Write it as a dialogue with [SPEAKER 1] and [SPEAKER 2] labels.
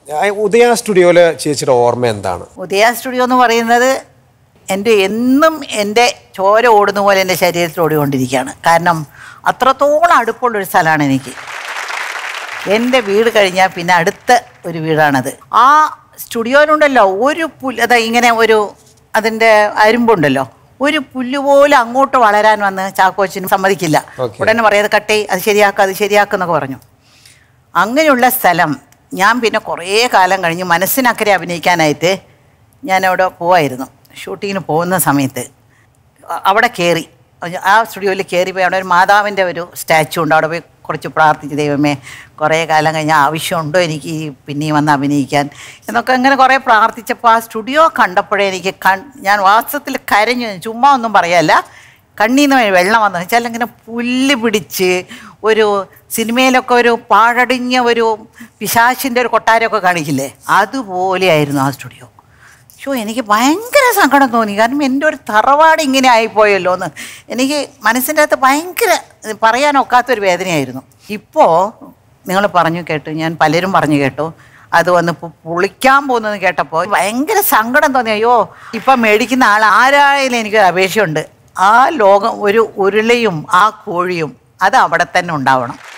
[SPEAKER 1] ആ, ഉദയ സ്റ്റുഡിയോയില് ചേച്ചിയുടെ ഓർമ്മ എന്താണ്
[SPEAKER 2] ഉദയ സ്റ്റുഡിയോ എന്ന് പറയുന്നത് എൻ്റെ എന്നും എൻ്റെ ചോര ഓടുന്ന പോലെ എൻ്റെ ശരീരത്തിൽ ഓടിക്കൊണ്ടിരിക്കുകയാണ് കാരണം അത്രത്തോളം അടുപ്പുള്ളൊരു സ്ഥലമാണ് എനിക്ക് എൻ്റെ വീട് കഴിഞ്ഞാൽ പിന്നെ അടുത്ത ഒരു വീടാണത് ആ സ്റ്റുഡിയോയിലുണ്ടല്ലോ ഒരു പുല്ല് അതാ ഇങ്ങനെ ഒരു അതിൻ്റെ അരുമ്പുണ്ടല്ലോ ഒരു പുല്ല് പോലും അങ്ങോട്ട് വളരാൻ വന്ന് ചാക്കോച്ചിന് സമ്മതിക്കില്ല
[SPEAKER 1] Okay.
[SPEAKER 2] ഉടനെ പറയാതെ കട്ടേ അത് ശരിയാക്കുക അത് ശരിയാക്കുക എന്നൊക്കെ പറഞ്ഞു അങ്ങനെയുള്ള സ്ഥലം ഞാൻ പിന്നെ കുറേ കാലം കഴിഞ്ഞ് മനസ്സിനക്കരെ അഭിനയിക്കാനായിട്ട് ഞാൻ അവിടെ പോവായിരുന്നു ഷൂട്ടിങ്ങിന് പോകുന്ന സമയത്ത് അ- അവിടെ കയറി ആ സ്റ്റുഡിയോയിൽ കയറി പോയി അവിടെ ഒരു മാതാവിൻ്റെ ഒരു സ്റ്റാച്ചു ഉണ്ട് അവിടെ പോയി കുറച്ച് പ്രാർത്ഥിച്ച് ദൈവമേ കുറേ കാലം കഴിഞ്ഞ ആവശ്യമുണ്ടോ എനിക്ക് ഈ പിന്നെയും വന്ന് അഭിനയിക്കാൻ എന്നൊക്കെ അങ്ങനെ കുറേ പ്രാർത്ഥിച്ചപ്പോൾ ആ സ്റ്റുഡിയോ കണ്ടപ്പോഴേ എനിക്ക് കൺ ഞാൻ വാസ്തവത്തിൽ കരഞ്ഞു ചുമ്മാ ഒന്നും പറയല്ല കണ്ണീന്ന് വെള്ളം വന്നു വെച്ചാൽ ഇങ്ങനെ പുല്ല് പിടിച്ച് ഒരു സിനിമയിലൊക്കെ ഒരു പാഴടിഞ്ഞ ഒരു പിശാശിൻ്റെ ഒരു കൊട്ടാരമൊക്കെ കാണിക്കില്ലേ അതുപോലെയായിരുന്നു ആ സ്റ്റുഡിയോ ഷോ എനിക്ക് ഭയങ്കര സങ്കടം തോന്നി കാരണം എൻ്റെ ഒരു തറവാട് ഇങ്ങനെ ആയിപ്പോയല്ലോ എന്ന് എനിക്ക് മനസ്സിൻ്റെ അകത്ത് ഭയങ്കര ഇത് പറയാനൊക്കാത്തൊരു വേദനയായിരുന്നു ഇപ്പോൾ നിങ്ങൾ പറഞ്ഞു കേട്ടു ഞാൻ പലരും പറഞ്ഞു കേട്ടു അത് വന്ന് പു- പൊളിക്കാൻ പോകുന്നത് കേട്ടപ്പോൾ ഭയങ്കര സങ്കടം തോന്നി അയ്യോ ഇപ്പം മേടിക്കുന്ന ആൾ ആരായാലും എനിക്കൊരു അപേക്ഷയുണ്ട് ആ ലോകം ഒരു ഉരുളയും ആ കോഴിയും അത് അവിടെ തന്നെ ഉണ്ടാവണം